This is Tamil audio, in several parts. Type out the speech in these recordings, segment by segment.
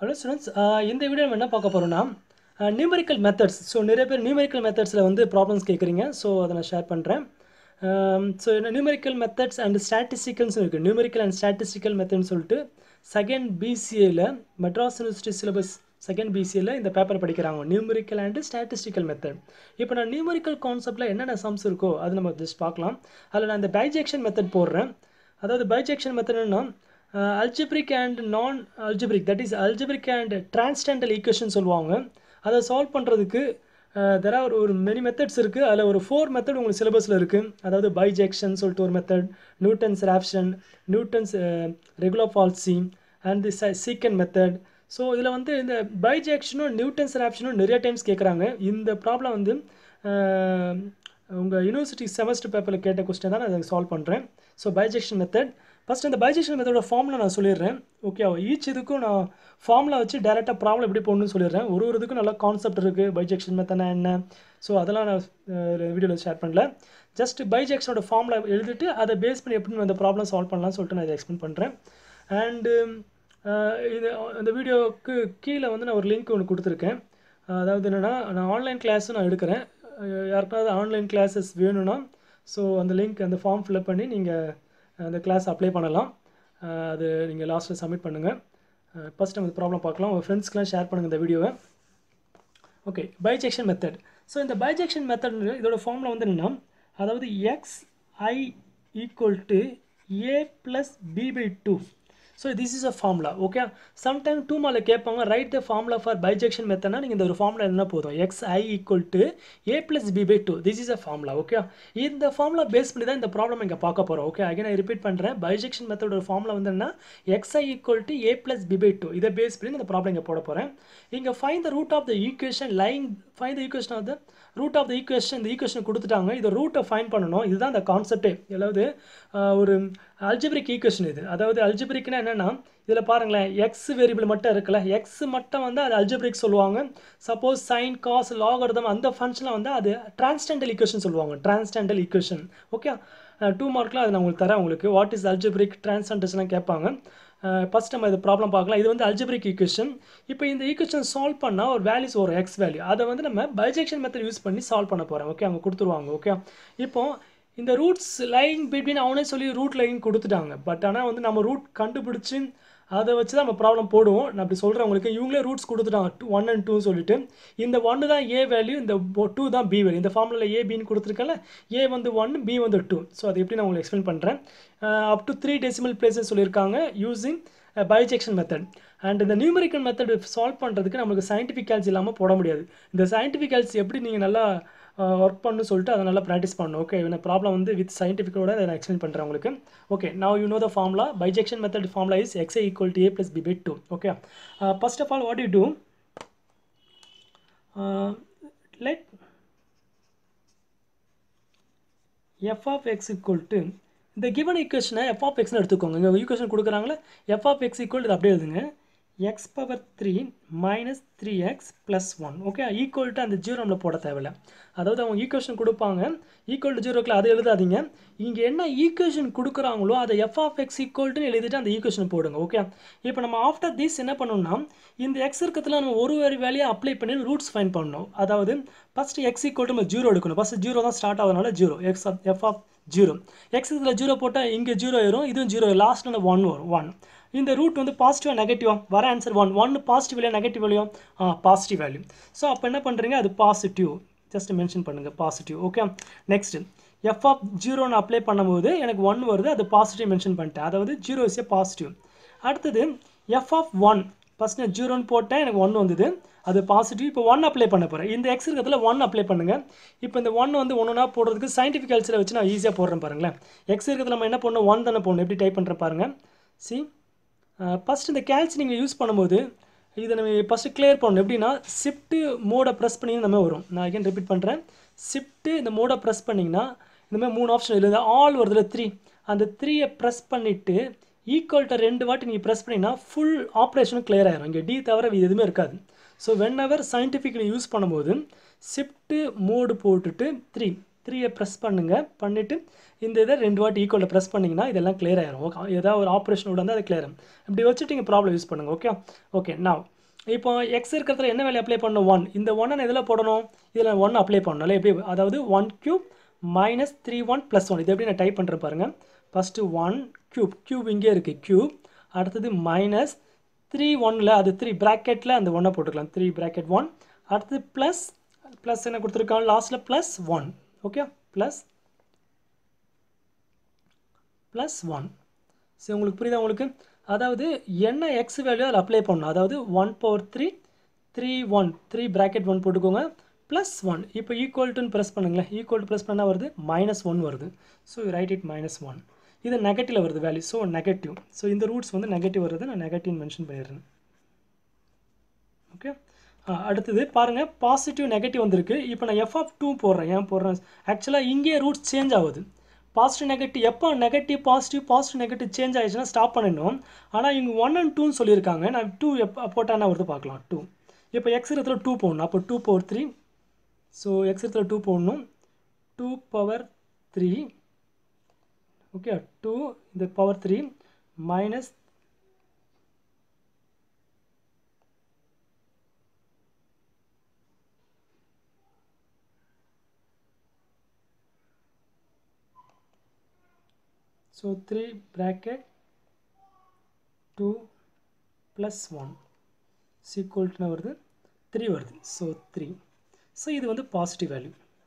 ஹலோ ஸ்டூடெண்ட்ஸ் இந்த வீடியோ நம்ம என்ன பார்க்க போகிறோம்னா நியூமரிக்கல் மெத்தட்ஸ் ஸோ நிறைய பேர் நியூமரிக்கல் மெத்தட்ஸில் வந்து ப்ராப்ளம்ஸ் கேட்குறீங்க ஸோ அதை நான் ஷேர் பண்ணுறேன் ஸோ என்ன நியூமரிக்கல் மெத்தட்ஸ் அண்ட் ஸ்டாட்டிஸ்டிக்கல்ஸ் இருக்குது நியூமரிக்கல் அண்ட் ஸ்டாட்டிஸ்டிக்கல் மெத்தட்னு சொல்லிட்டு செகண்ட் பிசிஏல மெட்ராஸ் யூனிவர்சிட்டி சிலபஸ் செகண்ட் பிசிஏல இந்த பேப்பர் படிக்கிறாங்க நியூமரிக்கல் அண்ட் ஸ்டாட்டிஸ்டிக்கல் மெத்தட் இப்போ நான் நியூமரிக்கல் கான்செப்ட்டில் என்னென்ன சம்ஸ் இருக்கோ அது நம்ம ஜஸ்ட் பார்க்கலாம் அதில் நான் இந்த பைஜெக்ஷன் மெத்தட் போடுறேன் அதாவது பைஜெக்ஷன் மெத்தட்னா அல்ஜிப்ரிக் அண்ட் நான் algebraic that is algebraic and transcendental equation சொல்லுவாங்க அதை சால்வ் பண்ணுறதுக்கு தெர் ஆர் ஒரு மெனி மெத்தட்ஸ் இருக்குது அதில் ஒரு ஃபோர் மெத்தட் உங்களுக்கு சிலபஸில் இருக்குது அதாவது பைஜெக்ஷன் சொல்லிட்டு ஒரு method Newton's Raphson Newton's regular falsi and the secant method so இதில் வந்து இந்த பைஜெக்ஷனும் நியூட்டன்ஸ் ராப்ஷனும் நிறைய டைம்ஸ் கேட்குறாங்க இந்த ப்ராப்ளம் வந்து உங்கள் யூனிவர்சிட்டி செமஸ்டர் பேப்பரில் கேட்ட கொஸ்டின் தான் நான் அதை சால்வ் பண்ணுறேன் ஸோ பைஜெக்ஷன் மெத்தட் ஃபஸ்ட் இந்த பைஜெக்ஷன் மெத்தடோட ஃபார்மில் நான் சொல்லிடுறேன் ஓகே ஈச் இதுக்கும் நான் ஃபார்மில் வச்சு டேரெக்டாக ப்ராப்ளம் எப்படி போடணும்னு சொல்லிடுறேன் ஒரு ஒரு இதுக்கும் நல்லா கான்செப்ட் இருக்குது பைஜெக்ஷன் மெத்தட்னா என்ன ஸோ அதெல்லாம் நான் வீடியோவில் ஷேர் பண்ணல ஜஸ்ட் பைஜெக்ஷனோட ஃபார்மில் எழுதிட்டு அதை பேஸ் பண்ணி எப்படி அந்த ப்ராப்ளம் சால்வ் பண்ணலாம்னு சொல்லிட்டு நான் இதை எக்ஸ்பிளைன் பண்ணுறேன் அண்டு இது இந்த வீடியோவுக்கு கீழே வந்து நான் ஒரு லிங்க் ஒன்று கொடுத்துருக்கேன் அதாவது என்னென்னா நான் ஆன்லைன் கிளாஸும் நான் எடுக்கிறேன் யாருக்காவது ஆன்லைன் கிளாஸஸ் வேணும்னா ஸோ அந்த லிங்க் அந்த ஃபார்ம் ஃபில்அப் பண்ணி நீங்கள் அந்த கிளாஸ் அப்ளை பண்ணலாம் அது நீங்கள் லாஸ்ட்டில் சப்மிட் பண்ணுங்கள் ஃபஸ்ட் நம்ம ப்ராப்ளம் பார்க்கலாம் உங்கள் ஃப்ரெண்ட்ஸ்க்கெலாம் ஷேர் பண்ணுங்கள் இந்த வீடியோவை ஓகே பைஜெக்ஷன் மெத்தட் ஸோ இந்த பைஜெக்ஷன் மெத்தட் இதோட ஃபார்மில் வந்து என்னென்னா அதாவது x i equal to a plus b by two so this is a formula okay sometime two மால கேட்பாங்க right the formula for bisection மெத்தட்னா நீங்கள் இந்த ஒரு ஃபார்முலா என்ன போதும் x i equal to a plus b by two this is a formula okay இந்த ஃபார்முலா பேஸ் பண்ணி தான் இந்த ப்ராப்ளம் இங்கே பார்க்க போகிறோம் ஓகே அகைன் நான் ரிப்பீட் பண்ணுறேன் பைஜெக்ஷன் மெத்தடோட ஃபார்முலா வந்து என்ன x i equal to a plus b by two இதை பேஸ் பண்ணி இந்த ப்ராப்ளம் இங்கே போட போகிறேன் இங்கே find the root of the equation line find the equation of the root of the equation இந்த ஈக்குவேஷன் கொடுத்துட்டாங்க இதை ரூட்டை ஃபைன் பண்ணணும் இதுதான் அந்த கான்செப்டே அதாவது ஒரு அல்ஜிபிரிக் ஈக்குவேஷன் இது அதாவது அல்ஜிபிரிக்னா என்னென்னா இதில் பாருங்களேன் எக்ஸ் வேரியபிள் மட்டும் இருக்குல்ல எக்ஸ் மட்டும் வந்து அது அல்ஜிபிரிக் சொல்லுவாங்க சப்போஸ் சைன் காஸ் லாகர்தம் அந்த ஃபங்க்ஷனில் வந்து அது டிரான்ஸ்டென்டல் ஈக்குவேஷன் சொல்லுவாங்க டிரான்ஸ்டென்டல் ஈக்குவேஷன் ஓகே டூ மார்க்கில் அது நான் உங்களுக்கு தரேன் உங்களுக்கு வாட் இஸ் அல்ஜிபிரிக் டிரான்ஸ்டென்டல்ஸ்லாம் கேட்பாங்க ஃபஸ்ட் நம்ம இது ப்ராப்ளம் பார்க்கலாம் இது வந்து அல்ஜிபிரிக் ஈக்குவேஷன் இப்போ இந்த ஈக்குவேஷன் சால்வ் பண்ணால் ஒரு வேல்யூஸ் வரும் எக்ஸ் வேல்யூ அதை வந்து நம்ம பைஜெக்ஷன் மெத்தட் யூஸ் பண்ணி சால்வ் பண்ண போகிறோம் ஓகே அவங்க கொடுத்துருவாங்க ஓகே இப்போ இந்த ரூட்ஸ் லைன் பிட்வீன் அவனே சொல்லி ரூட் லைன் கொடுத்துட்டாங்க பட் ஆனால் வந்து நம்ம ரூட் கண்டுபிடிச்சி அதை வச்சு தான் நம்ம ப்ராப்ளம் போடுவோம் நான் அப்படி சொல்கிறேன் உங்களுக்கு இவங்களே ரூட்ஸ் கொடுத்துட்டாங்க டூ ஒன் அண்ட் டூ சொல்லிட்டு இந்த ஒன்று தான் ஏ வேல்யூ இந்த டூ தான் பி வேல்யூ இந்த ஃபார்மில் ஏ பின்னு கொடுத்துருக்கல ஏ வந்து ஒன் பி வந்து டூ ஸோ அது எப்படி நான் உங்களுக்கு எக்ஸ்பிளைன் பண்ணுறேன் up to three decimal places சொல்லியிருக்காங்க யூஸிங் பைஜெக்ஷன் மெத்தட் அண்ட் இந்த நியூமரிக்கல் மெத்தட் சால்வ் பண்ணுறதுக்கு நம்மளுக்கு சயின்டிஃபிக் கேல்ஸ் இல்லாமல் போட முடியாது இந்த சயின்டிஃபிக் கேல்ஸ் எப்படி நீங்கள் நல்லா ஒர்க் பண்ணு சொல்லிட்டு அதை நல்லா ப்ராக்டிஸ் பண்ணணும் ஓகே இந்த ப்ராப்ளம் வந்து வித் சயின்டிஃபிக்கோட அதை நான் எக்ஸ்பிளைன் பண்ணுறேன் உங்களுக்கு okay now you know the formula bisection method formula is x equal to a plus b by two okay first of all what you do let f of x equal to இந்த கிவன் ஈக்குவேஷனை எஃப் ஆஃப் எக்ஸ்னு எடுத்துக்கோங்க இங்கே ஈக்குவேஷன் கொடுக்குறாங்களே எஃப் ஆஃப் எக்ஸ் ஈக்குவல் இது அப்படியே எழுதுங்க x power three minus three x plus one okay equal to அந்த ஜீரோ நம்மளை போட தேவையில்ல அதாவது அவங்க ஈக்குவேஷன் கொடுப்பாங்க ஈக்குவல் டு ஜீரோக்கில் அதை எழுதாதீங்க இங்கே என்ன ஈக்குவேஷன் கொடுக்குறாங்களோ அதை எஃப் ஆஃப் எக்ஸ் ஈக்குவல்ட்டுன்னு எழுதிட்டு அந்த ஈக்குவேஷன் போடுங்க ஓகே இப்போ நம்ம ஆஃப்டர் திஸ் என்ன பண்ணணும்னா இந்த எக்ஸ் இருக்கிறதுல நம்ம ஒரு ஒரு வேலையாக அப்ளை பண்ணி ரூட்ஸ் ஃபைன் பண்ணணும் அதாவது ஃபஸ்ட்டு எக்ஸ் ஈக்குவல் டு நம்ம ஜீரோ எடுக்கணும் ஃபஸ்ட்டு ஜீரோ தான் ஸ்டார்ட் ஆகுதுனால zero x F of zero x இதில் ஜீரோ போட்டால் இங்கே ஜீரோ வரும் இதுவும் ஜீரோ லாஸ்ட்டில் ஒன் வரும் ஒன் இந்த ரூட் வந்து பாசிட்டிவாக நெகட்டிவா வர ஆன்சர் ஒன் ஒன் பாசிட்டிவ் இல்லையா நெகட்டிவ் வேல்யூ ஆ பாசிட்டிவ் வேல்யூ ஸோ அப்போ என்ன பண்ணுறீங்க அது பாசிட்டிவ் ஜஸ்ட் மென்ஷன் பண்ணுங்கள் positive okay next f of ஜீரோன்னு அப்ளை பண்ணும்போது எனக்கு ஒன் வருது அது பாசிட்டிவ் மென்ஷன் பண்ணிட்டேன் அதாவது ஜீரோ இஸ் ஏ பாசிட்டிவ் அடுத்தது எஃப் ஆஃப் ஒன் ஃபஸ்ட் நான் ஜீரோன்னு போட்டேன் எனக்கு ஒன் வந்தது அது பாசிட்டிவ் இப்போ ஒன் அப்ளை பண்ண போகிறேன் இந்த எக்ஸ் இருக்கிறதுல ஒன் அப்ளை பண்ணுங்கள் இப்போ இந்த ஒன் வந்து ஒன்றுனா போடுறதுக்கு சயின்டிஃபிக் கல்ச்சரை வச்சு நான் ஈஸியாக போடுறேன் பாருங்களேன் எக்ஸ் இருக்கிறதுல நம்ம என்ன பண்ணணும் ஒன் தானே போடணும் எப்படி டைப் பண்ணுறேன் பாருங்கள் சி ஃபஸ்ட் இந்த கேல்ஸ் நீங்கள் யூஸ் பண்ணும்போது இதை நம்ம ஃபஸ்ட்டு கிளியர் பண்ணணும் எப்படின்னா ஷிஃப்ட்டு மோடை ப்ரெஸ் பண்ணி இந்த மாதிரி வரும் நான் அகைன் ரிப்பீட் பண்ணுறேன் ஷிஃப்ட்டு இந்த மோடை ப்ரெஸ் பண்ணிங்கன்னா இந்த மாதிரி மூணு ஆப்ஷன் இல்லை ஆல் வருதுல த்ரீ அந்த த்ரீயை ப்ரெஸ் பண்ணிவிட்டு ஈக்குவல்ட்ட ரெண்டு வாட்டி நீங்கள் ப்ரெஸ் பண்ணிங்கன்னா ஃபுல் ஆப்ரேஷனும் கிளியர் ஆயிரும் இங்கே டி தவிர இது எதுவுமே இருக்காது so whenever scientific use பண்ணும்போது ஷிஃப்ட்டு மோடு போட்டுட்டு த்ரீ த்ரீயை ப்ரெஸ் பண்ணுங்கள் பண்ணிவிட்டு இந்த இதை ரெண்டு வாட்டி ஈக்குவலில் ப்ரெஸ் பண்ணிங்கன்னா இதெல்லாம் கிளியர் ஆயிரும் ஓகே ஏதாவது ஒரு ஆப்ரேஷன் விட வந்து அது கிளியர் ஆகும் இப்படி வச்சுட்டு நீங்கள் ப்ராப்ளம் யூஸ் பண்ணுங்கள் ஓகே ஓகே நான் இப்போ எக்ஸ் இருக்கிறதுல என்ன வேல்யூ அப்ளை பண்ணணும் ஒன் இந்த ஒன்னை நான் இதில் போடணும் இதில் ஒன் அப்ளை பண்ணணும் எப்படி அதாவது one cube minus three one plus one இது எப்படி நான் டைப் பண்ணுறேன் பாருங்கள் ஃபஸ்ட்டு ஒன் க்யூப் க்யூப் இங்கே இருக்குது க்யூப் அடுத்தது மைனஸ் த்ரீ ஒனில் அது த்ரீ ப்ராக்கெட்டில் அந்த ஒன்றை போட்டுக்கலாம் த்ரீ ப்ராக்கெட் ஒன் அடுத்தது ப்ளஸ் ப்ளஸ் என்ன கொடுத்துருக்காங்க லாஸ்ட்டில் plus one okay plus plus one சரி உங்களுக்கு புரியுதா உங்களுக்கு அதாவது என்ன எக்ஸ் வேல்யூ அதில் அப்ளை பண்ணணும் அதாவது one power three three one three bracket one போட்டுக்கோங்க ப்ளஸ் ஒன் இப்போ ஈக்குவல் டுன்னு ப்ரெஸ் பண்ணுங்களேன் ஈக்குவல் டு ப்ரெஸ் பண்ணால் வருது மைனஸ் ஒன் வருது so right it minus one இது நெகட்டிவில் வருது வேல்யூ ஸோ நெகட்டிவ் ஸோ இந்த ரூட்ஸ் வந்து நெகட்டிவ் வருது நான் நெகட்டிவ் மென்ஷன் பண்ணிடுறேன் ஓகே அடுத்தது பாருங்கள் பாசிட்டிவ் நெகட்டிவ் வந்திருக்கு இப்போ நான் எஃப் ஆஃப் டூ போடுறேன் ஏன் போடுறேன் ஆக்சுவலாக இங்கே ரூட்ஸ் சேஞ்ச் ஆகுது பாசிட்டிவ் நெகட்டிவ் எப்போ negative positive positive negative change ஆயிடுச்சுன்னா ஸ்டாப் பண்ணிடணும் ஆனால் இங்கே ஒன் அண்ட் டூன்னு சொல்லியிருக்காங்க நான் டூ எப்போ போட்டால் என்ன வருது பார்க்கலாம் டூ இப்போ எக்ஸ் இடத்துல டூ போடணும் அப்போ two power three so x இடத்துல டூ போடணும் two power three okay two இந்த power three minus so 3 bracket 2 plus 1 is equal to என்ன வருது 3 வருது so 3 so இது வந்து பாசிட்டிவ் வேல்யூ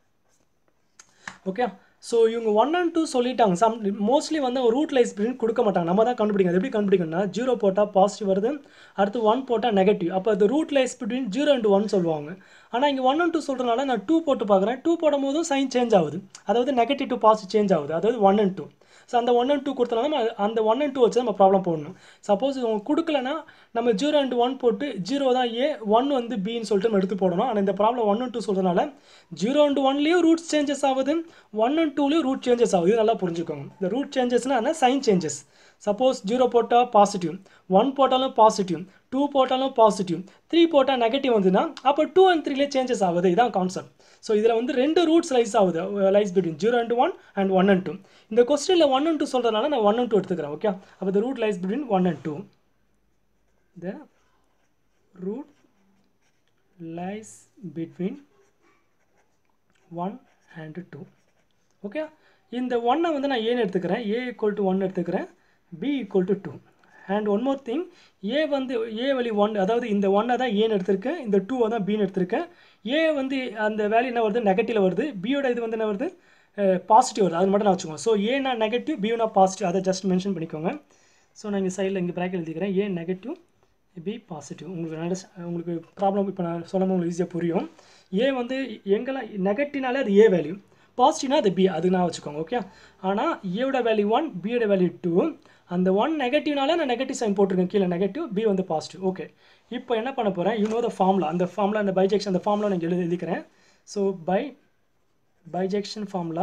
ஓகே ஸோ இவங்க ஒன் அண்ட் டூ சொல்லிட்டாங்க சம் மோஸ்ட்லி வந்து ரூட் லைஸ் பிரிண்ட் கொடுக்க மாட்டாங்க நம்ம தான் கண்டுபிடிக்கணும் அது எப்படி கண்டுபிடிக்கணும்னா ஜீரோ போட்டால் பாசிட்டிவ் வருது அடுத்து ஒன் போட்டால் நெகட்டிவ் அப்போ அது root lies between zero and one சொல்லுவாங்க ஆனால் இங்கே ஒன் அண்ட் டூ சொல்கிறனால நான் டூ போட்டு பார்க்குறேன் டூ போடும் போதும் சைன் சேஞ்ச் ஆகுது அதாவது நெகட்டிவ் டு பாசிட்டிவ் சேஞ்ச் ஆகுது அதாவது ஒன் அண்ட் டூ ஸோ அந்த ஒன் அண்ட் டூ கொடுத்தனால நம்ம அந்த ஒன் அண்ட் டூ வச்சு நம்ம ப்ராப்ளம் போடணும் சப்போஸ் அவங்க கொடுக்கலனா நம்ம ஜீரோ அண்ட் ஒன் போட்டு ஜீரோ தான் ஏ ஒன் வந்து பின்னு சொல்லிட்டு நம்ம எடுத்து போடணும் ஆனால் இந்த ப்ராப்ளம் ஒன் அண்ட் டூ சொல்கிறனால ஜீரோ அண்ட் ஒன்லேயும் ரூட் சேஞ்சஸ் ஆகுது ஒன் அண்ட் டூலேயும் ரூட் சேஞ்சஸ் ஆகுது இது நல்லா புரிஞ்சுக்கோங்க இந்த ரூட் சேஞ்சஸ்னால் என்ன சைன் சேஞ்சஸ் சப்போஸ் ஜீரோ போட்டால் பாசிட்டிவ் ஒன் போட்டாலும் பாசிட்டிவ் டூ போட்டாலும் பாசிட்டிவ் த்ரீ போட்டால் நெகட்டிவ் வந்துன்னா அப்போ டூ அண்ட் த்ரீலே சேஞ்சஸ் ஆகுது இதான் கான்செப்ட் ஸோ இதில் வந்து ரெண்டு ரூட்ஸ் லைஸ் ஆகுது lies between zero and one and one and two இந்த கொஸ்டினில் ஒன் அண்ட் டூ சொல்கிறதுனால நான் ஒன் அண்ட் டூ எடுத்துக்கிறேன் ஓகே அப்போ the root lies between one and two the root lies between one and two okay இந்த ஒன்னை வந்து நான் ஏன்னு எடுத்துக்கிறேன் ஏ ஈக்குவல் டு ஒன் எடுத்துக்கிறேன் b equal to two and one more thing a வந்து ஏ வழி ஒன் அதாவது இந்த ஒன்னை தான் ஏன்னு எடுத்திருக்கேன் இந்த டூவை தான் பின்னு எடுத்திருக்கேன் ஏ வந்து அந்த வேல்யூ என்ன வருது நெகட்டிவில் வருது பியோட இது வந்து என்ன வருது பாசிட்டிவ் வருது அது மட்டும் நான் வச்சுக்கோங்க ஸோ ஏனா நெகட்டிவ் பியூனா பாசிட்டிவ் அதை ஜஸ்ட் மென்ஷன் பண்ணிக்கோங்க ஸோ நான் இங்கே சைடில் இங்கே ப்ராக்கெட் எழுதிக்கிறேன் ஏ நெகட்டிவ் பி பாசிட்டிவ் உங்களுக்கு அண்டர்ஸ் உங்களுக்கு ப்ராப்ளம் இப்போ நான் சொல்லாமல் உங்களுக்கு ஈஸியாக புரியும் ஏ வந்து எங்கெல்லாம் நெகட்டிவ்னாலே அது ஏ வேல்யூ பாசிட்டிவ்னா அது பி அது நான் வச்சுக்கோங்க ஓகே ஆனால் ஏவோட வேல்யூ ஒன் பியோட வேல்யூ டூ அந்த ஒன் நெகட்டிவ்னால நான் நெகட்டிவ் சைன் போட்டிருக்கேன் கீழே நெகட்டிவ் பி வந்து பாசிட்டிவ் ஓகே இப்போ என்ன பண்ண போகிறேன் யூ நோ த ஃபார்முலா அந்த ஃபார்முலா அந்த பைஜெக்ஷன் அந்த ஃபார்முலா நான் எழுதி எழுதிக்கிறேன் so by bisection formula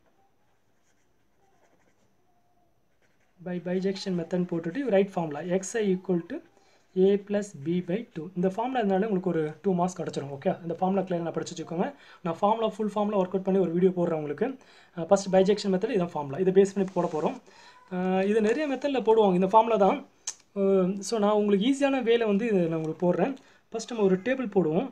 by bisection method போட்டுட்டு right formula x i equal to a plus b by two இந்த ஃபார்முலா இருந்தாலும் உங்களுக்கு ஒரு டூ மார்க்ஸ் கிடச்சிரும் ஓகே இந்த ஃபார்முலா கிளியர் நான் படிச்சு வச்சுக்கோங்க நான் formula full formula work out பண்ணி ஒரு வீடியோ போடுறேன் உங்களுக்கு ஃபஸ்ட் பைஜெக்ஷன் மெத்தட் இதான் ஃபார்முலா இதை பேஸ் பண்ணி போட போகிறோம் இது நிறைய மெத்தடில் போடுவாங்க இந்த ஃபார்முலா தான் ஸோ நான் உங்களுக்கு ஈஸியான வேலை வந்து இதை நான் உங்களுக்கு போடுறேன் ஃபஸ்ட் நம்ம ஒரு டேபிள் போடுவோம்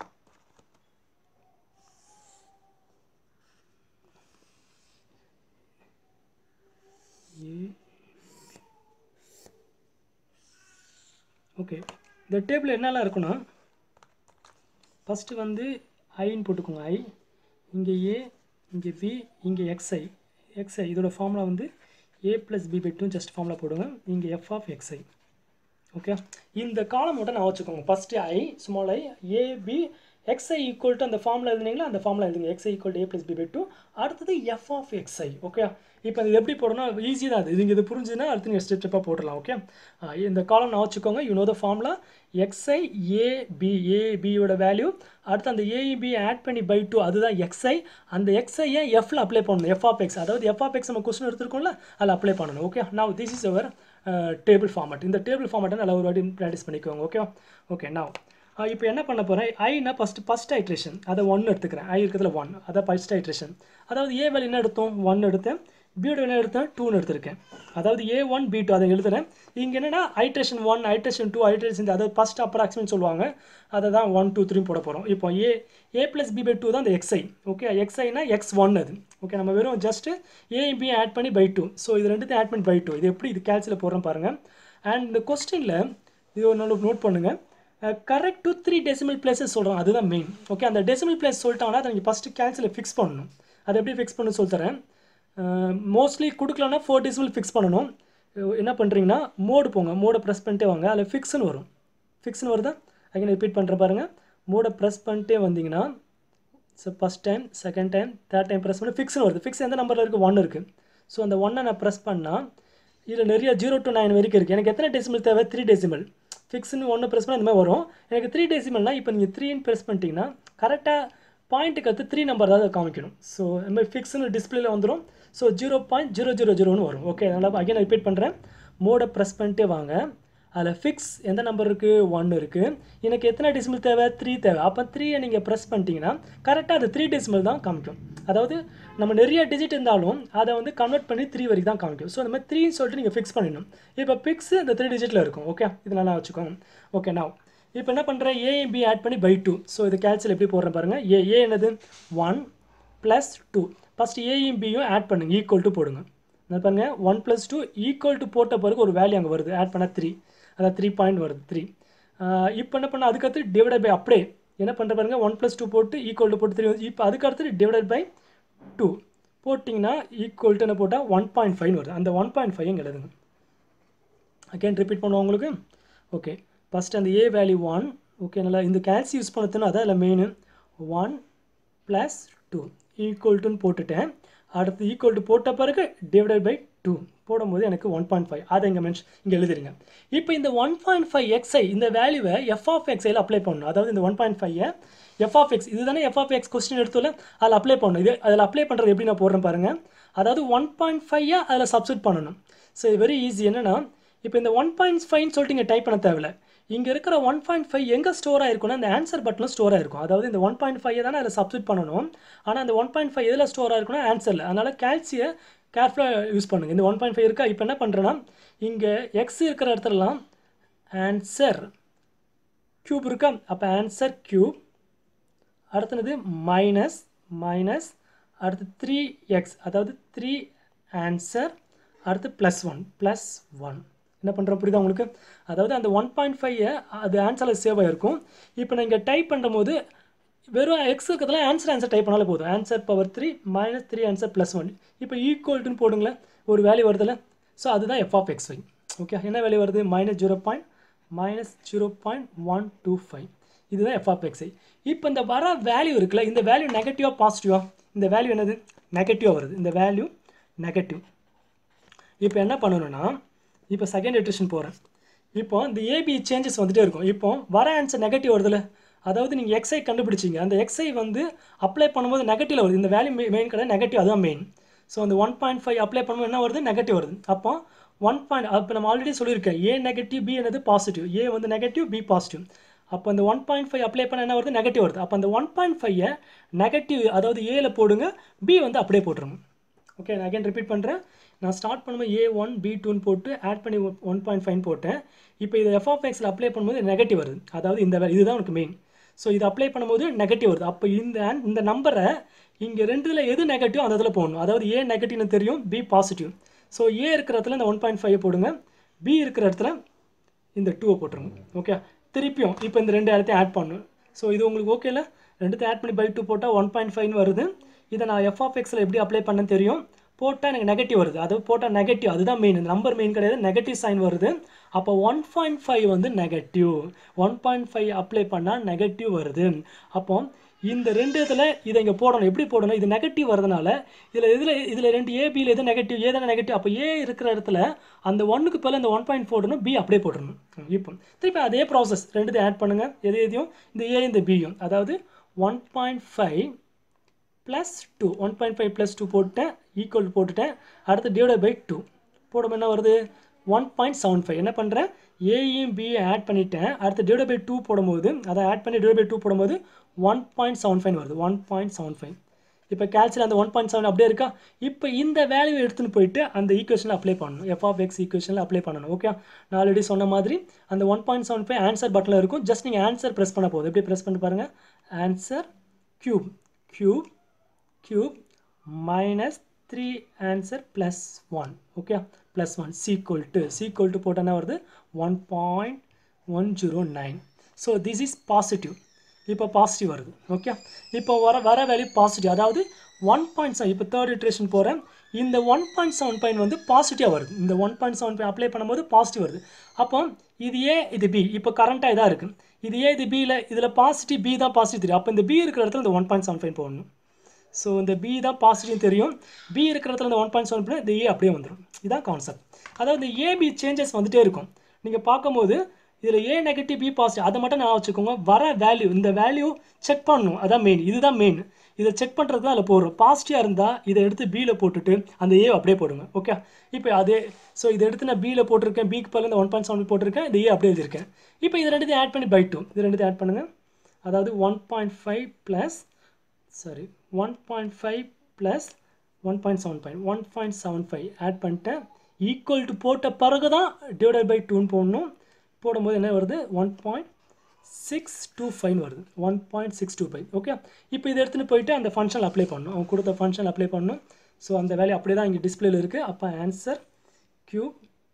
ஓகே இந்த டேபிள் என்னெல்லாம் இருக்குன்னா ஃபஸ்ட்டு வந்து ஐன்னு போட்டுக்கோங்க ஐ இங்கே ஏ இங்கே பி இங்கே எக்ஸ்ஐ எக்ஸ்ஐ இதோட ஃபார்முலா வந்து a plus b by two just formula போடுங்க இங்கே எஃப் ஆஃப் எக்ஸ்ஐ ஓகே இந்த காலம் மட்டும் நான் வச்சுக்கோங்க first i small i a b x i equal to அந்த ஃபார்முலா எழுதுனீங்களா அந்த ஃபார்முலா எழுதுங்க x i equal to a plus b by two அடுத்தது எஃப் ஆஃப் எக்ஸ்ஐ ஓகே இப்போ இது எப்படி போடணும் ஈஸி தான் அது இது இது புரிஞ்சுன்னா அடுத்து நீங்கள் ஸ்டெப் ஸ்டெப்பாக போடலாம் ஓகே இந்த காலம் நான் வச்சுக்கோங்க you know the formula x i a b ஏபியோட வேல்யூ அடுத்து அந்த ஏஇபி ஆட் பண்ணி பை டூ அதுதான் எக்ஸ்ஐ அந்த எக்ஸ்ஐயை எஃப்ல அப்ளை பண்ணணும் எஃப் ஆஃப் எக்ஸ் அதாவது எஃப் ஆஃப் எக்ஸ் நம்ம கொஸ்டின் எடுத்துருக்கோம்ல அதில் அப்ளை பண்ணணும் ஓகே நான் this is our table format இந்த டேபிள் ஃபார்மட்டை நல்லா ஒரு வாட்டி ப்ராக்டிஸ் பண்ணிக்கோங்க ஓகே ஓகே நான் இப்போ என்ன பண்ண போகிறேன் ஐனா ஃபஸ்ட்டு ஃபஸ்ட் ஐட்ரேஷன் அதை ஒன்று எடுத்துக்கிறேன் ஐ இருக்கிறதுல ஒன் அதை ஃபஸ்ட் ஐட்ரேஷன் அதாவது ஏ வேல்யூ என்ன எடுத்தோம் ஒன் எடுத்தேன் பியோட என்ன எடுத்தேன் டூன்னு எடுத்திருக்கேன் அதாவது ஏ ஒன் பி டூ அதை எழுதுறேன் இங்கே என்னென்னா iteration one iteration two iteration அதாவது ஃபஸ்ட் அப்ராக்சிமேட் சொல்லுவாங்க அதை தான் ஒன் டூ த்ரீ போட போகிறோம் இப்போ a a plus b by two தான் அந்த எக்ஸ்ஐ ஓகே எக்ஸ்ஐனா எக்ஸ் ஒன் அது ஓகே நம்ம வெறும் ஜஸ்ட்டு ஏ பி ஆட் பண்ணி பை டூ ஸோ இது ரெண்டுத்தையும் ஆட் பண்ணி பை டூ இது எப்படி இது கேல்சியில் போடுறோம் பாருங்கள் அண்ட் இந்த கொஸ்டினில் இது ஒரு நாள் நோட் பண்ணுங்கள் correct to three decimal places சொல்கிறோம் அதுதான் மெயின் ஓகே அந்த டெசிமல் பிளேஸ் சொல்லிட்டாங்கன்னா அதை நீங்கள் ஃபஸ்ட்டு கேல்சியில் ஃபிக்ஸ் பண்ணணும் அதை எப்படி ஃபிக்ஸ் பண்ணு சொல்லித்தரேன் மோஸ்ட்லி கொடுக்கலன்னா ஃபோர் டெசிமல் ஃபிக்ஸ் பண்ணணும் என்ன பண்ணுறீங்கன்னா மோடு போங்க மோடை ப்ரெஸ் பண்ணிட்டே வாங்க அதில் ஃபிக்ஸ்னு வரும் ஃபிக்ஸ்னு வருதா அங்கே ரிப்பீட் பண்ணுற பாருங்கள் மோடை ப்ரெஸ் பண்ணிட்டே வந்தீங்கன்னா so first time second time third time press பண்ணி ஃபிக்ஸ்னு வருது ஃபிக்ஸ் எந்த நம்பரில் இருக்குது ஒன் இருக்குது ஸோ அந்த ஒன்னை நான் ப்ரெஸ் பண்ணால் இதில் நிறைய ஜீரோ டு நைன் வரைக்கும் இருக்குது எனக்கு எத்தனை டெசிமல் தேவை த்ரீ டெசிமல் ஃபிக்ஸ்னு ஒன்று ப்ரெஸ் பண்ணால் இந்த மாதிரி வரும் எனக்கு த்ரீ டெசிமல்னால் இப்போ நீங்கள் த்ரீன்னு ப்ரெஸ் பண்ணிட்டீங்கன்னா கரெக்டாக பாயிண்ட்டுக்கு அடுத்து த்ரீ நம்பர் தான் காமிக்கணும் ஸோ இந்த மாதிரி ஃபிக்ஸ்னு டிஸ்பிளேல வந்துடும் so zero point zero zero ஜீரோன்னு வரும் ஓகே அதனால் அகைன் ரிப்பீட் பண்ணுறேன் மோடை ப்ரெஸ் பண்ணிட்டே வாங்க அதில் ஃபிக்ஸ் எந்த நம்பர் இருக்குது ஒன் இருக்குது எனக்கு எத்தனை டெசிமல் தேவை த்ரீ தேவை அப்போ த்ரீயை நீங்கள் ப்ரெஸ் பண்ணிட்டீங்கன்னா கரெக்டாக அது த்ரீ டெசிமல் தான் காமிக்கும் அதாவது நம்ம நிறைய டிஜிட் இருந்தாலும் அதை வந்து கன்வெர்ட் பண்ணி த்ரீ வரைக்கும் தான் காமிக்கும் ஸோ அந்த மாதிரி த்ரீன்னு சொல்லிட்டு நீங்கள் ஃபிக்ஸ் பண்ணிடணும் இப்போ ஃபிக்ஸ் இந்த த்ரீ டிஜிட்டில் இருக்கும் ஓகே இது நல்லா வச்சுக்கோங்க ஓகே நான் இப்போ என்ன பண்ணுறேன் ஏஎம் பி ஆட் பண்ணி பை டூ ஸோ இது கேல்சில் எப்படி போடுறேன் பாருங்கள் ஏ ஏ என்னது ஒன் ப்ளஸ் டூ ஃபஸ்ட் ஏயும் பியும் ஆட் பண்ணுங்க ஈக்குவல் டு போடுங்க என்ன பாருங்கள் one plus two equal to போட்ட பிறகு ஒரு வேல்யூ அங்கே வருது ஆட் பண்ணால் த்ரீ அதான் த்ரீ பாயிண்ட் வருது த்ரீ இப்போ என்ன பண்ண அதுக்கடுத்து டிவைடட் பை அப்படியே என்ன பண்ணுற பாருங்கள் ஒன் ப்ளஸ் டூ போட்டு ஈக்குவல் டு போட்டு த்ரீ இப்போ அதுக்கடுத்து டிவைடட் பை டூ போட்டிங்கன்னா ஈக்குவல் டு என்ன போட்டால் ஒன் பாயிண்ட் ஃபைவ் வருது அந்த ஒன் பாயிண்ட் ஃபைவ் எழுதுங்க அகேன் ரிப்பீட் பண்ணுவோம் உங்களுக்கு ஓகே ஃபஸ்ட் அந்த ஏ வேல்யூ ஒன் ஓகே நல்லா இந்த கேல்சி யூஸ் பண்ணதுன்னு அதான் இல்லை main one plus two equal டுன்னு போட்டுட்டேன் அடுத்து ஈக்குவல் டு போட்ட பிறகு டிவைடட் பை டூ போடும்போது எனக்கு ஒன் பாயிண்ட் ஃபைவ் அதை இங்கே மென்ஷன் இங்கே எழுதிருங்க இப்போ இந்த ஒன் பாயிண்ட் ஃபைவ் எக்ஸை இந்த வேல்யூவை எஃப் ஆஃப் எக்ஸையில் அப்ளை பண்ணணும் அதாவது இந்த one point five f of x இதுதானே எஃப் ஆஃப் எக்ஸ் கொஸ்டின் எடுத்துல அதில் அப்ளை பண்ணணும் இது அதில் அப்ளை பண்ணுறது எப்படி நான் போடுறேன் பாருங்கள் அதாவது ஒன் பாயிண்ட் ஃபைவ் அதில் சப்ஸ்டிட் பண்ணணும் ஸோ வெரி ஈஸி என்னென்னா இப்போ இந்த ஒன் பாயிண்ட் ஃபைவ்னு சொல்லிட்டு இங்கே டைப் பண்ண தேவையில்ல இங்கே இருக்கிற ஒன் பாயிண்ட் ஃபைவ் எங்கே ஸ்டோர் ஆயிருக்கும்னா இந்த ஆன்சர் பட்டனில் ஸ்டோர் ஆயிருக்கும் அதாவது இந்த ஒன் பாயிண்ட் ஃபைவ் தானே அதில் சப்ஸ்டிட் பண்ணணும் ஆனால் அந்த ஒன் பாயிண்ட் ஃபைவ் எதில் ஸ்டோர் ஆயிருக்குன்னா ஆன்சரில் அதனால் கேல்சியை கேர்ஃபுல்லாக யூஸ் பண்ணுங்கள் இந்த ஒன் பாயிண்ட் ஃபைவ் இருக்கா இப்போ என்ன பண்ணுறேன்னா இங்கே எக்ஸ் இருக்கிற இடத்துலலாம் ஆன்சர் க்யூப் இருக்கா அப்போ ஆன்சர் க்யூப் அடுத்தது மைனஸ் மைனஸ் அடுத்து த்ரீ எக்ஸ் அதாவது த்ரீ ஆன்சர் அடுத்து ப்ளஸ் ஒன் ப்ளஸ் ஒன் என்ன பண்ணுறோம் புரியுதா உங்களுக்கு அதாவது அந்த ஒன் பாயிண்ட் ஃபைவ் அது ஆன்சரில் சேவ் ஆகிருக்கும் இப்போ நான் இங்கே டைப் பண்ணும்போது வெறும் எக்ஸ் இருக்கிறதுல ஆன்சர் ஆன்சர் டைப் பண்ணாலே போதும் answer power three minus three answer plus one இப்போ ஈக்குவல்ட்டுன்னு போடுங்களேன் ஒரு வேல்யூ வருதுல்ல ஸோ அதுதான் F of X Y okay என்ன வேல்யூ வருது minus zero point minus zero point one two five இதுதான் எஃப் ஆஃப் எக்ஸ்ஐ இப்போ இந்த வர வேல்யூ இருக்குல்ல இந்த வேல்யூ நெகட்டிவாக பாசிட்டிவா இந்த வேல்யூ என்னது நெகட்டிவாக வருது இந்த வேல்யூ நெகட்டிவ் இப்போ என்ன பண்ணணும்னா இப்போ செகண்ட் எட்ரிஷன் போகிறேன் இப்போ இந்த ஏபி சேஞ்சஸ் வந்துட்டே இருக்கும் இப்போ வர ஆன்சர் நெகட்டிவ் வருதுல்ல அதாவது நீங்கள் எக்ஸை கண்டுபிடிச்சிங்க அந்த எக்ஸை வந்து அப்ளை பண்ணும்போது நெகட்டிவ் வருது இந்த வேல்யூ மெயின் கிடையாது நெகட்டிவ் அதுதான் மெயின் ஸோ அந்த ஒன் பாயிண்ட் ஃபைவ் அப்ளை பண்ணும்போது என்ன வருது நெகட்டிவ் வருது அப்போ ஒன் பாயிண்ட் அப்போ நம்ம ஆல்ரெடி சொல்லியிருக்கேன் ஏ நெகட்டிவ் பி என்னது பாசிட்டிவ் ஏ வந்து நெகட்டிவ் பி பாசிட்டிவ் அப்போ அந்த ஒன் பாயிண்ட் ஃபைவ் அப்ளை பண்ண என்ன வருது நெகட்டிவ் வருது அப்போ அந்த ஒன் பாயிண்ட் ஃபைவை நெகட்டிவ் அதாவது ஏல போடுங்க பி வந்து அப்படியே போட்டுருங்க ஓகே நான் அகைன் ரிப்பீட் பண்ணுறேன் நான் ஸ்டார்ட் பண்ணும்போது ஏ ஒன் பி டூன்னு போட்டு ஆட் பண்ணி ஒன் பாயிண்ட் ஃபைவ் போட்டேன் இப்போ இது எஃப் ஆஃப் எக்ஸில் அப்ளை பண்ணும்போது நெகட்டிவ் வருது அதாவது இந்த வே- இதுதான் உனக்கு மெயின் ஸோ இது அப்ளை பண்ணும்போது நெகட்டிவ் வருது அப்போ இந்த an- இந்த நம்பரை இங்கே ரெண்டுல எது நெகட்டிவ் அந்த இதில் போடணும் அதாவது ஏ நெகட்டிவ்னு தெரியும் பி பாசிட்டிவ் ஸோ ஏ இருக்கிற இடத்துல இந்த ஒன் பாயிண்ட் ஃபைவ் போடுங்க பி இருக்கிற இடத்துல இந்த டூவை போட்டுருங்க ஓகே திருப்பியும் இப்போ இந்த ரெண்டு இடத்தையும் ஆட் பண்ணணும் ஸோ இது உங்களுக்கு ஓகேல ரெண்டுத்தையும் ஆட் பண்ணி பை டூ போட்டால் ஒன் பாயிண்ட் ஃபைவ்னு வருது இதை நான் எஃப் ஆஃப் எக்ஸில் எப்படி அப்ளை பண்ணேன்னு தெரியும் போட்டால் எனக்கு நெகட்டிவ் வருது அது போட்டால் நெகட்டிவ் அதுதான் மெயின் நம்பர் மெயின் கிடையாது நெகட்டிவ் சைன் வருது அப்போ ஒன் பாயிண்ட் ஃபைவ் வந்து negative one point five apply பண்ணால் நெகட்டிவ் வருது அப்போ இந்த ரெண்டு இதில் இதை இங்கே போடணும் எப்படி போடணும் இது நெகட்டிவ் வரதுனால இதில் இதில் இதில் ரெண்டு ஏபியில் எது நெகட்டிவ் ஏ தானே நெகட்டிவ் அப்போ ஏ இருக்கிற இடத்துல அந்த ஒன்றுக்கு பதில் இந்த ஒன் பாயிண்ட் போடணும் பி அப்படியே போட்டுடணும் ம், இப்போ திருப்பி அதே ப்ராசஸ் ரெண்டுத்தையும் ஆட் பண்ணுங்கள் எது எதையும் இந்த ஏ இந்த பியும் அதாவது one point five plus two one point five plus two போட்டேன் ஈக்குவல் போட்டுட்டேன் அடுத்து டிவைட் பை டூ போடும் என்ன வருது ஒன் பாயிண்ட் செவன் ஃபைவ் என்ன பண்ணுறேன் ஏயும் பியும் ஆட் பண்ணிட்டேன் அடுத்து டிவைட் பை டூ போடும்போது அதை ஆட் பண்ணி டிவைட் பை டூ போடும்போது ஒன் பாயிண்ட் செவன் ஃபைவ் வருது ஒன் பாயிண்ட் செவன் ஃபைவ் இப்போ கேல்சியில் அந்த ஒன் பாயிண்ட் செவன் அப்படியே இருக்கா இப்போ இந்த வேல்யூ எடுத்துன்னு போயிட்டு அந்த ஈக்குவேஷனில் அப்ளை பண்ணணும் எஃப் ஆஃப் எக்ஸ் ஈக்குவேஷனில் அப்ளை பண்ணணும் ஓகே நான் ஆல்ரெடி சொன்ன மாதிரி அந்த one point seven five answer பட்டனில் இருக்கும் ஜஸ்ட் நீங்கள் ஆன்சர் ப்ரெஸ் பண்ண போதும் எப்படி ப்ரெஸ் பண்ணி பாருங்கள் answer cube cube cube minus three answer plus one okay plus one equal to equal to போட்டால் என்ன வருது one point one zero nine so this is positive இப்போ பாசிட்டிவ் வருது ஓகே இப்போ வர வர வேல்யூ பாசிட்டிவ் அதாவது ஒன் பாயிண்ட் செவன் இப்போ தேர்ட் இட்ரேஷன் போகிறேன் இந்த ஒன் பாயிண்ட் செவன் பாயிண்ட் வந்து பாசிட்டிவாக வருது இந்த one point seven point apply பண்ணும்போது பாசிட்டிவ் வருது அப்போ இது ஏ இது பி இப்போ கரண்ட்டாக இதாக இருக்குது இது ஏ இது பியில் இதில் பாசிட்டிவ் பி தான் பாசிட்டிவ் தெரியும் அப்போ இந்த பி இருக்கிற இடத்துல இந்த ஒன் பாயிண்ட் செவன் ஃபைவ் போடணும் ஸோ இந்த பி தான் பாசிட்டிவ் தெரியும் பி இருக்கிற இடத்துல இந்த ஒன் பாயிண்ட் செவன் பண்ணி இந்த ஏ அப்படியே வந்துடும் இதான் கான்செப்ட் அதாவது இந்த ஏபி சேஞ்சஸ் வந்துட்டே இருக்கும் நீங்கள் பார்க்கும்போது இதில் ஏ நெகட்டிவ் பி பாசிட்டிவ் அதை மட்டும் நான் வச்சுக்கோங்க வர வேல்யூ இந்த வேல்யூ செக் பண்ணணும் அதான் மெயின் இதுதான் மெயின் இதை செக் பண்ணுறது தான் அதில் போடுறோம் பாசிட்டிவாக இருந்தால் இதை எடுத்து பியில் போட்டுட்டு அந்த ஏ அப்படியே போடுங்க ஓகே இப்போ அதே ஸோ இதை எடுத்து நான் பியில் போட்டிருக்கேன் பிக்கு பதில் இந்த ஒன் பாயிண்ட் செவன் போட்டிருக்கேன் இந்த ஏ அப்படியே எழுதியிருக்கேன் இப்போ இது ரெண்டுத்தையும் ஆட் பண்ணி பை டூ இது ரெண்டுத்தையும் ஆட் பண்ணுங்கள் அதாவது one point five plus sorry one point five plus one point seven five one point seven five add பண்ணிட்டேன் ஈக்குவல் டு போட்ட பிறகு தான் டிவைடட் பை டூன்னு போடணும் போடும்போது என்ன வருது one point six two five வருது one point six two five okay இப்போ இதை எடுத்துகிட்டு போயிட்டு அந்த ஃபங்க்ஷன் அப்ளை பண்ணணும் அவங்க கொடுத்த ஃபங்க்ஷன் அப்ளை பண்ணணும் ஸோ அந்த வேல்யூ அப்படியே தான் இங்கே டிஸ்பிளேல இருக்குது அப்போ answer cube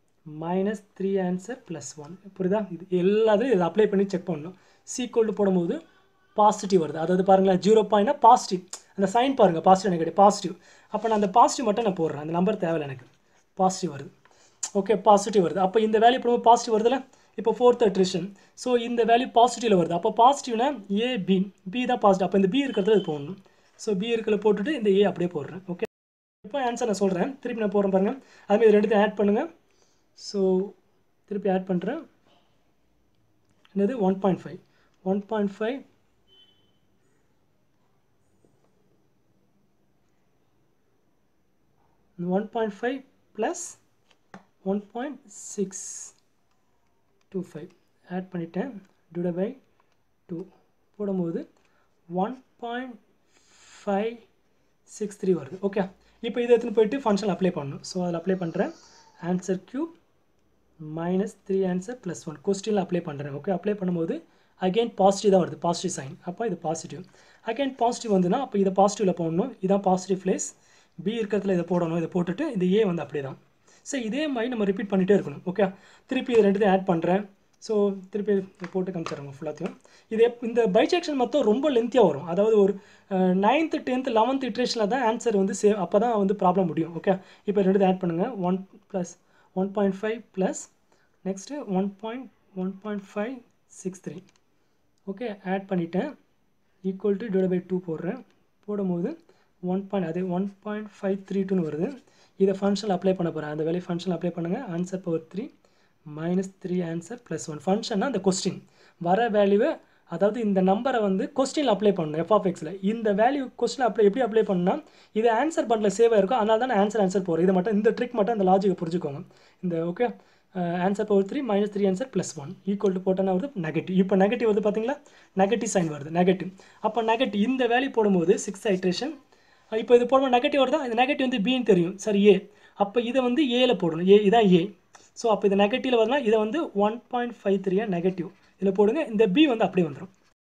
minus three answer plus one புரியுதா இது எல்லாத்தையும் இதை அப்ளை பண்ணி செக் பண்ணணும் சீக்வல்டு போடும்போது பாசிட்டிவ் வருது அதாவது பாருங்களேன் ஜீரோ பாயிண்ட்னா பாசிட்டிவ் அந்த சைன் பாருங்கள் பாசிட்டிவ் நெகட்டிவ் பாசிட்டிவ் அப்போ நான் அந்த பாசிட்டிவ் மட்டும் நான் போடுறேன் அந்த நம்பர் தேவையில்லை எனக்கு பாசிட்டிவ் வருது ஓகே பாசிட்டிவ் வருது அப்போ இந்த வேல்யூ போடும்போது பாசிட்டிவ் வருதுல்ல இப்போ ஃபோர்த் அட்ரிஷன் ஸோ இந்த வேல்யூ பாசிட்டிவில் வருது அப்போ பாசிட்டிவ்னா ஏ பி பி தான் பாசிட்டிவ் அப்போ இந்த பி இருக்கிறதுல இது போடணும் ஸோ பி இருக்கிறத போட்டுட்டு இந்த ஏ அப்படியே போடுறேன் ஓகே இப்போ ஆன்சர் நான் சொல்கிறேன் திருப்பி நான் போடுறேன் பாருங்கள் அதுமாதிரி இது ரெண்டுத்தையும் ஆட் பண்ணுங்கள் ஸோ திருப்பி ஆட் பண்ணுறேன் என்னது one point five one point five one point five plus one point six two five add பண்ணிட்டேன் டிவைட் பை டூ போடும்போது one point five six three வருது ஓகே இப்போ இதை எடுத்துன்னு போயிட்டு ஃபங்க்ஷன் அப்ளை பண்ணணும் ஸோ அதில் அப்ளை பண்ணுறேன் answer cube minus three answer plus one கொஸ்டினில் அப்ளை பண்ணுறேன் ஓகே அப்ளை பண்ணும்போது அகைன் பாசிட்டிவ் தான் வருது பாசிட்டிவ் சைன் அப்போ இது பாசிட்டிவ் அகைன் பாசிட்டிவ் வந்துன்னா அப்போ இதை பாசிட்டிவில் போடணும் இதான் பாசிட்டிவ் ப்ளேஸ் பி இருக்கிறதுல இதை போடணும் இதை போட்டுட்டு இந்த ஏ வந்து அப்படியே தான் ஸோ இதே மாதிரி நம்ம ரிப்பீட் பண்ணிகிட்டே இருக்கணும் ஓகே திருப்பி இது ரெண்டுத்தையும் ஆட் பண்ணுறேன் ஸோ திருப்பி இதை போட்டு காமிச்சிடுங்க ஃபுல்லாத்தையும் இது எப்- இந்த பைஜெக்ஷன் மொத்தம் ரொம்ப லென்த்தியாக வரும் அதாவது ஒரு நைன்த்து டென்த்து லெவன்த் இட்ரேஷனில் தான் ஆன்சர் வந்து சேவ் அப்போ தான் வந்து ப்ராப்ளம் முடியும் ஓகே இப்போ ரெண்டு ஆட் பண்ணுங்கள் one plus one point five plus next one point one point five six three okay add பண்ணிட்டேன் equal to divide by two போடுறேன் போடும்போது ஒன் பாயிண்ட் அது ஒன் பாயிண்ட் ஃபைவ் த்ரீ டூன்னு வருது இதை ஃபங்க்ஷனில் அப்ளை பண்ண போகிறேன் அந்த வேலையை ஃபங்க்ஷனில் அப்ளை பண்ணுங்கள் answer power three minus three answer plus one ஃபங்க்ஷன்னா அந்த கொஸ்டின் வர வேல்யூவை அதாவது இந்த நம்பரை வந்து கொஸ்டினில் அப்ளை பண்ணணும் எஃப் ஆஃப் எக்ஸில் இந்த வேல்யூ கொஸ்டின் அப்ளை எப்படி அப்ளை பண்ணால் இது ஆன்சர் பண்டில் சேவ் ஆயிருக்கும் அதனால தான் ஆன்சர் ஆன்சர் போகிறேன் இது மட்டும் இந்த ட்ரிக் மட்டும் அந்த லாஜிக்கை புரிஞ்சுக்கோங்க இந்த okay answer power three minus three answer plus one equal to போட்டோன்னா வருது நெகட்டிவ் இப்போ நெகட்டிவ் வருது பார்த்தீங்களா நெகட்டிவ் சைன் வருது நெகட்டிவ் அப்போ நெகட்டிவ் இந்த வேல்யூ போடும்போது சிக்ஸ் ஐட்ரேஷன் இப்போ இது போடும்போது நெகட்டிவ் வருதா இந்த நெகட்டிவ் வந்து பின்னு தெரியும் சரி ஏ அப்போ இதை வந்து ஏல போடணும் ஏ இதான் ஏ ஸோ அப்போ இது நெகட்டிவில் வரனா இதை வந்து ஒன் பாயிண்ட் ஃபைவ் த்ரீயா நெகட்டிவ் இதில் போடுங்க இந்த பி வந்து அப்படியே வந்துடும்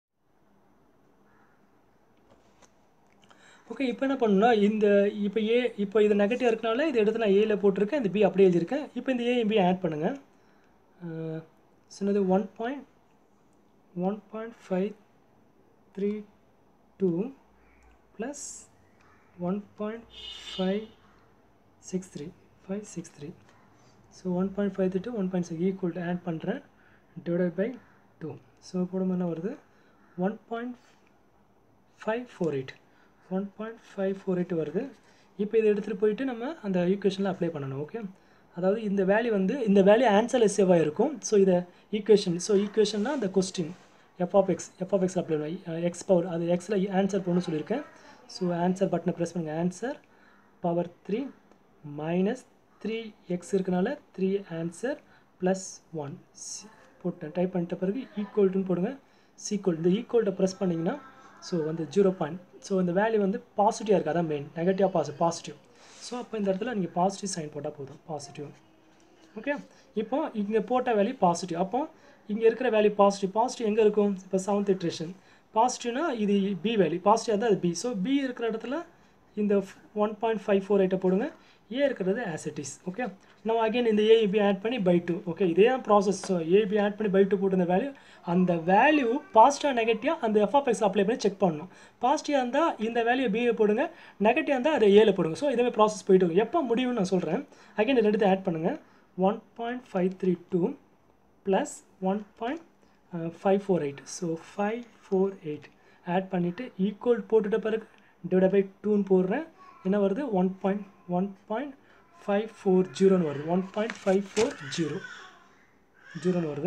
ஓகே இப்போ என்ன பண்ணணும்னா இந்த இப்போ ஏ இப்போ இது நெகட்டிவ் இருக்கனால இதை எடுத்து நான் ஏல போட்டிருக்கேன் இந்த பி அப்படியே எழுதியிருக்கேன் இப்போ இந்த ஏ பி ஆட் பண்ணுங்கள் சின்னது one point one point five three two plus one point five six three five six three so one point five three one point six equal add பண்ணுறேன் டிவைட் பை டூ ஸோ போடும்போது என்ன வருது one point five four eight one point five four eight வருது இப்போ இதை எடுத்துகிட்டு போயிட்டு நம்ம அந்த ஈக்குவேஷனில் அப்ளை பண்ணணும் ஓகே அதாவது இந்த வேல்யூ வந்து இந்த வேல்யூ ஆன்சரில் சேவ் ஆகிருக்கும் ஸோ இதை ஈக்குவேஷன் ஸோ ஈக்குவேஷன்னா அந்த question F of X F of X apply பண்ணி எக்ஸ் பவர் அது எக்ஸில் ஆன்சர் போகணும்னு சொல்லியிருக்கேன் ஸோ ஆன்சர் பட்டனை ப்ரெஸ் பண்ணுங்கள் answer power three minus three X இருக்கனால த்ரீ ஆன்சர் ப்ளஸ் ஒன் போட்டேன் டைப் பண்ணிட்ட பிறகு ஈக்குவல்ட்டுன்னு போடுங்க சீக்குவல் இந்த ஈக்குவல்ட்டை ப்ரெஸ் பண்ணிங்கன்னா ஸோ வந்து ஜீரோ பாயிண்ட் ஸோ இந்த வேல்யூ வந்து பாசிட்டிவாக இருக்குது அதான் மெயின் நெகட்டிவாக பாசி பாசிட்டிவ் ஸோ அப்போ இந்த இடத்துல நீங்கள் பாசிட்டிவ் சைன் போட்டால் போதும் பாசிட்டிவ் ஓகே இப்போ இங்கே போட்ட வேல்யூ பாசிட்டிவ் அப்போ இங்கே இருக்கிற வேல்யூ பாசிட்டிவ் பாசிட்டிவ் எங்கே இருக்கும் இப்போ செவன்த் இட்ரேஷன் பாசிட்டிவ்னா இது பி வேல்யூ பாசிட்டிவ் தான் அது பி ஸோ பி இருக்கிற இடத்துல இந்த ஒன் பாயிண்ட் ஃபைவ் ஃபோர் எயிட்டை போடுங்க ஏ இருக்கிறது ஆசிட்டிஸ் ஓகே நம்ம அகைன் இந்த ஏபி ஆட் பண்ணி பை டூ ஓகே இதே தான் ப்ராசஸ் ஸோ ஏபி ஆட் பண்ணி பை டூ போட்டு வேல்யூ அந்த வேல்யூ பாசிட்டிவாக நெகட்டிவாக அந்த எஃப்ஆப்எக்ஸ் அப்ளை பண்ணி செக் பண்ணணும் பாசிட்டிவாக இருந்தால் இந்த வேல்யூ பிஏ போடுங்க நெகட்டிவாக இருந்தால் அதை ஏல போடுங்க ஸோ இதே ப்ராசஸ் போயிட்டு இருக்கும் எப்போ முடியும்னு நான் சொல்கிறேன் அகைன் இது ரெண்டுத்தை ஆட் பண்ணுங்கள் one point five three two plus one point five four eight so five four eight add பண்ணிவிட்டு ஈக்குவல் போட்டுட்ட பிறகு டிவைட் பை டூன்னு போடுறேன் என்ன வருது one point one point five four ஜீரோன்னு வருது one point five four zero ஜீரோன்னு வருது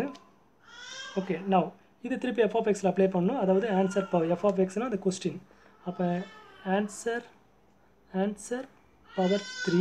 ஓகே நவ் இது திருப்பி எஃப் ஆஃப் எக்ஸில் அப்ளை பண்ணணும் அதாவது ஆன்சர் பவர் எஃப் ஆஃப் எக்ஸ்னால் அந்த கொஸ்டின் அப்போ answer answer power three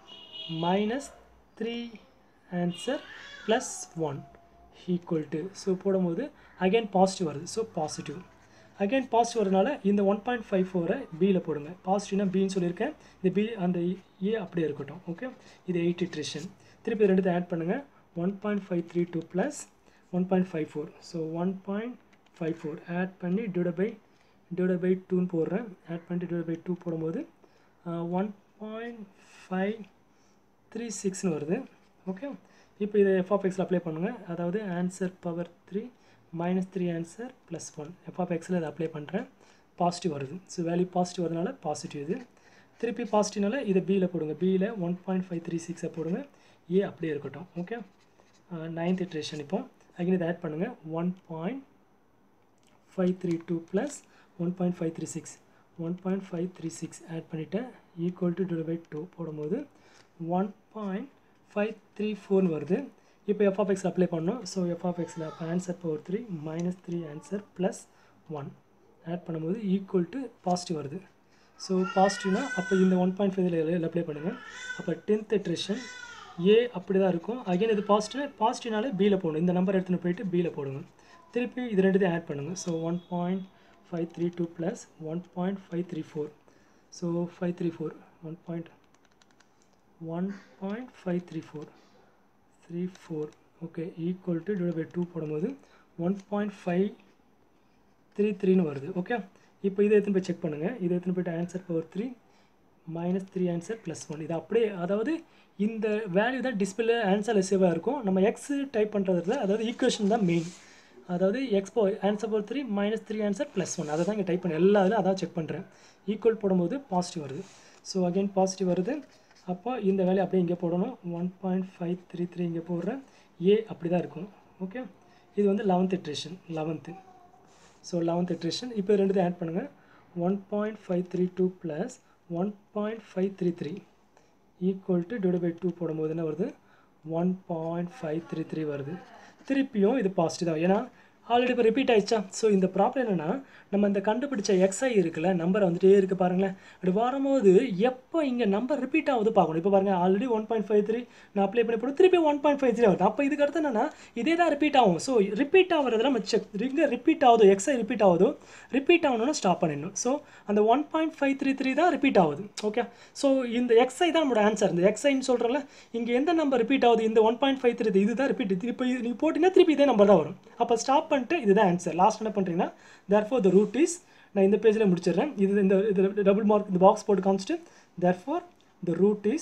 minus three answer plus one equal to so போடும்போது அகைன் பாசிட்டிவ் வருது ஸோ பாசிட்டிவ் அகைன் பாசிட்டிவ் வரனால இந்த ஒன் பாயிண்ட் ஃபைவ் ஃபோரை பியில் போடுங்க பாசிட்டிவ்னா பின்னு சொல்லியிருக்கேன் இந்த பி அந்த ஏ அப்படியே இருக்கட்டும் ஓகே இது எயிட் இட்ரேஷன் திருப்பி ரெண்டுத்தை ஆட் பண்ணுங்கள் one point five three two plus one point five four so one point five four add பண்ணி டிவைட் பை டிவைட் பை டூன்னு போடுறேன் ஆட் பண்ணிட்டு டிவைட் பை டூ போடும்போது ஒன் பாயிண்ட் ஃபைவ் த்ரீ சிக்ஸ்னு வருது ஓகே இப்போ இதை எஃப் ஆஃப் எக்ஸில் அப்ளை பண்ணுங்கள் அதாவது answer power three minus three answer plus one F of எக்ஸில் இதை அப்ளை பண்ணுறேன் பாசிட்டிவ் வருது ஸோ வேல்யூ பாசிட்டிவ் வரதுனால பாசிட்டிவ் இது திருப்பி பாசிட்டிவ்னால இதை பியில் போடுங்க பியில் ஒன் பாயிண்ட் ஃபைவ் த்ரீ சிக்ஸை போடுங்க ஏ அப்படியே இருக்கட்டும் ஓகே நைன்த் இட்ரேஷன் இப்போ அகைன் இதை ஆட் பண்ணுங்கள் one point five three two plus one point five three six one point five three six add பண்ணிவிட்டேன் equal to divide by two போடும்போது ஒன் பாயிண்ட் ஃபைவ் த்ரீ ஃபோர்னு வருது இப்போ எஃப் ஆஃப் எக்ஸ் அப்ளை பண்ணோம் ஸோ எஃப் ஆஃப் எக்ஸில் அப்போ answer power three minus three answer plus one add பண்ணும்போது ஈக்குவல் டு பாசிட்டிவ் வருது ஸோ பாசிட்டிவ்னா அப்போ இந்த ஒன் பாயிண்ட் ஃபைவ் அப்ளை பண்ணுங்கள் அப்போ டென்த் இட்ரேஷன் ஏ அப்படி தான் இருக்கும் அகைன் இது பாசிட்டிவ் பாசிட்டிவ்னாலே பியில் போடணும் இந்த நம்பர் எடுத்துகிட்டு போயிட்டு பியில் போடுங்க திருப்பி இது ரெண்டுத்தையும் ஆட் பண்ணுங்கள் so one point five three two plus one point five three four so five three four one point one point five three four three four okay equal to divide by two போடும்போது ஒன் பாயிண்ட் ஃபைவ் த்ரீ த்ரீன்னு வருது ஓகே இப்போ இதை எடுத்துன்னு போய் செக் பண்ணுங்கள் இதை எடுத்துன்னு போய்ட்டு answer power three minus three answer plus one இது அப்படியே அதாவது இந்த வேல்யூ தான் டிஸ்பிளே ஆன்சரில் சேவாக இருக்கும் நம்ம எக்ஸ் டைப் பண்ணுறதுல அதாவது ஈக்குவேஷன் தான் மெயின் அதாவது எக்ஸ் போ answer power three minus three answer plus one அதை தான் இங்கே டைப் பண்ண எல்லா இதில் அதான் செக் பண்ணுறேன் ஈக்குவல் போடும்போது பாசிட்டிவ் வருது ஸோ அகைன் பாசிட்டிவ் வருது அப்போ இந்த வேலையை அப்படியே இங்கே போடணும் one point five three three இங்கே போடுறேன் ஏ அப்படி தான் இருக்கும் ஓகே இது வந்து eleventh iteration eleventh so eleventh iteration இப்போ ரெண்டுத்தையும் ஆட் பண்ணுங்கள் one point five three two plus one point five three three equal to divide by two போடும்போது என்ன வருது one point five three three வருது திருப்பியும் இது பாசிட்டிவ் தான் ஏன்னா ஆல்ரெடி இப்போ ரிப்பீட் ஆயிடுச்சா ஸோ இந்த ப்ராப்ளம் என்னென்னா நம்ம இந்த கண்டுபிடிச்ச எக்ஸ்ஐ இருக்குல்ல நம்பர் வந்துட்டே இருக்குது பாருங்களேன் அப்படி வரும்போது எப்போ இங்கே நம்பர் ரிப்பீட் ஆகுது பார்க்கணும் இப்போ பாருங்கள் already one point five three நான் அப்ளை பண்ணி போட்டு திருப்பி ஒன் பாயிண்ட் ஃபைவ் த்ரீ வருது அப்போ இதுக்கு அடுத்து என்னன்னா இதே தான் ரிப்பீட் ஆகும் ஸோ ரிப்பீட் ஆகிறதுல நம்ம செக் இங்கே ரிப்பீட் ஆகுதோ எக்ஸ்ஐ ரிப்பீட் ஆகுதோ ரிப்பீட் ஆகணும்னு ஸ்டாப் பண்ணிடணும் ஸோ அந்த one point five three three தான் ரிப்பீட் ஆகுது ஓகே ஸோ இந்த எக்ஸ்ஐ தான் நம்மளோட ஆன்சர் இந்த எக்ஸ்ஐன்னு சொல்கிறல இங்கே எந்த நம்பர் ரிப்பீட் ஆகுது இந்த ஒன் பாயிண்ட் ஃபைவ் த்ரீ இது தான் ரிப்பீட் இப்போ இது நீங்கள் போட்டிங்கன்னா திருப்பி இதே நம்பர் தான் வரும் அப்போ ஸ்டாப் பண்ணிட்டு இதுதான் ஆன்சர் லாஸ்ட் என்ன பண்ணுறீங்கன்னா தேர்ஃபோர் த ரூட் இஸ் நான் இந்த பேஜில் முடிச்சிடுறேன் இது இந்த இது டபுள் மார்க் இந்த பாக்ஸ் போட்டு காமிச்சிட்டு therefore the root is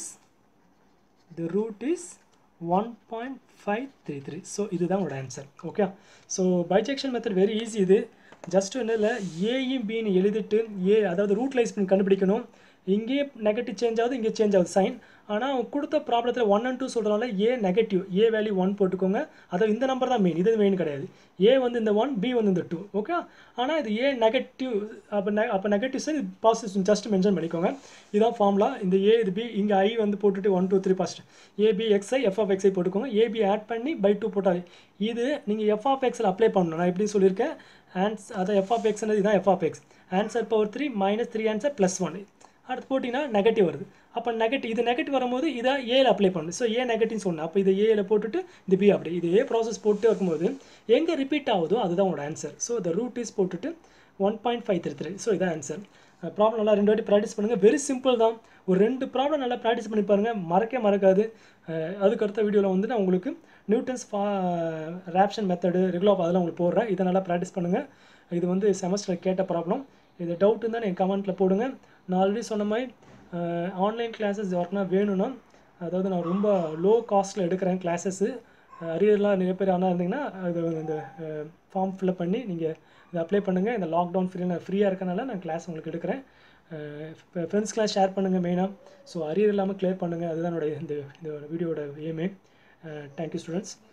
the root is one point five three three so இதுதான் உங்களோட answer okay so bisection method very easy இது ஜஸ்ட் ஒன்றும் இல்லை ஏயும் பின்னு எழுதிட்டு ஏ அதாவது ரூட் லைஸ் பண்ணி கண்டுபிடிக்கணும் இங்கேயே நெகட்டிவ் சேஞ்ச் ஆகுது இங்கே சேஞ்ச் ஆகுது சைன் ஆனால் அவங்க கொடுத்த ப்ராப்ளத்தில் ஒன் அண்ட் டூ சொல்கிறனால a negative a value one போட்டுக்கோங்க அதாவது இந்த நம்பர் தான் மெயின் இது மெயின் கிடையாது ஏ வந்து இந்த ஒன் பி வந்து இந்த டூ ஓகே ஆனால் இது ஏ நெகட்டிவ் அப்போ நெ அப்போ நெகட்டிவ் சார் இது பாசிட்டிவ் ஜஸ்ட் மென்ஷன் பண்ணிக்கோங்க இதான் ஃபார்முலா இந்த ஏ இது பி இங்கே ஐ வந்து போட்டுட்டு one two three first AB XI F of XI போட்டுக்கோங்க ஏபி ஆட் பண்ணி பை டூ போட்டால் இது நீங்கள் எஃப் ஆஃப் எக்ஸில் அப்ளை பண்ணணும் நான் எப்படி சொல்லியிருக்கேன் ஆன்ஸ் அதான் எஃப் ஆஃப் எக்ஸ்னது இதுதான் F of X answer power three minus three answer plus one அடுத்து போட்டிங்கன்னா நெகட்டிவ் வருது அப்போ நெகட்டிவ் இது நெகட்டிவ் வரும்போது இதை ஏல அப்ளை பண்ணணும் ஸோ ஏ நெகட்டிவ்னு சொன்னேன் அப்போ இதை ஏல போட்டுட்டு இது பி அப்படி இது ஏ ப்ராசஸ் போட்டு இருக்கும்போது எங்கே ரிப்பீட் ஆகுதோ அதுதான் உங்களோட answer so the root is போட்டுட்டு one point five three three so இதான் ஆன்சர் ப்ராப்ளம் நல்லா ரெண்டு வாட்டி ப்ராக்டிஸ் பண்ணுங்கள் வெரி சிம்பிள் தான் ஒரு ரெண்டு ப்ராப்ளம் நல்லா ப்ராக்டிஸ் பண்ணி பாருங்கள் மறக்கவே மறக்காது அஹ் அதுக்கு அடுத்த வீடியோவில் வந்து நான் உங்களுக்கு நியூட்டன்ஸ் ஃபா ரேப்ஷன் மெத்தடு ரெகுலர் அதெல்லாம் உங்களுக்கு போடுறேன் இதை நல்லா ப்ராக்டிஸ் பண்ணுங்கள் இது வந்து செமஸ்டர் கேட்ட ப்ராப்ளம் இது டவுட் இருந்தால் நீங்கள் கமெண்ட்டில் போடுங்க நான் ஆல்ரெடி சொன்ன மாதிரி ஆன்லைன் கிளாஸஸ் யாருக்குன்னா வேணும்னா அதாவது நான் ரொம்ப லோ காஸ்ட்டில் எடுக்கிறேன் கிளாஸஸ்ஸு அரியர்லாம் நிறைய பேர் ஆனால் இருந்தீங்கன்னா அது இந்த ஃபார்ம் ஃபில்அப் பண்ணி நீங்கள் இதை அப்ளை பண்ணுங்கள் இந்த லாக்டவுன் ஃப்ரீ நான் ஃப்ரீயாக இருக்கனால நான் கிளாஸ் உங்களுக்கு எடுக்கிறேன் ஃப்ரெண்ட்ஸ்க்கெலாம் ஷேர் பண்ணுங்கள் மெயினாக ஸோ அரியர் இல்லாமல் கிளியர் பண்ணுங்கள் அதுதான் என்னோட இந்த இந்த வீடியோட எய்மே தேங்க்யூ ஸ்டூடெண்ட்ஸ்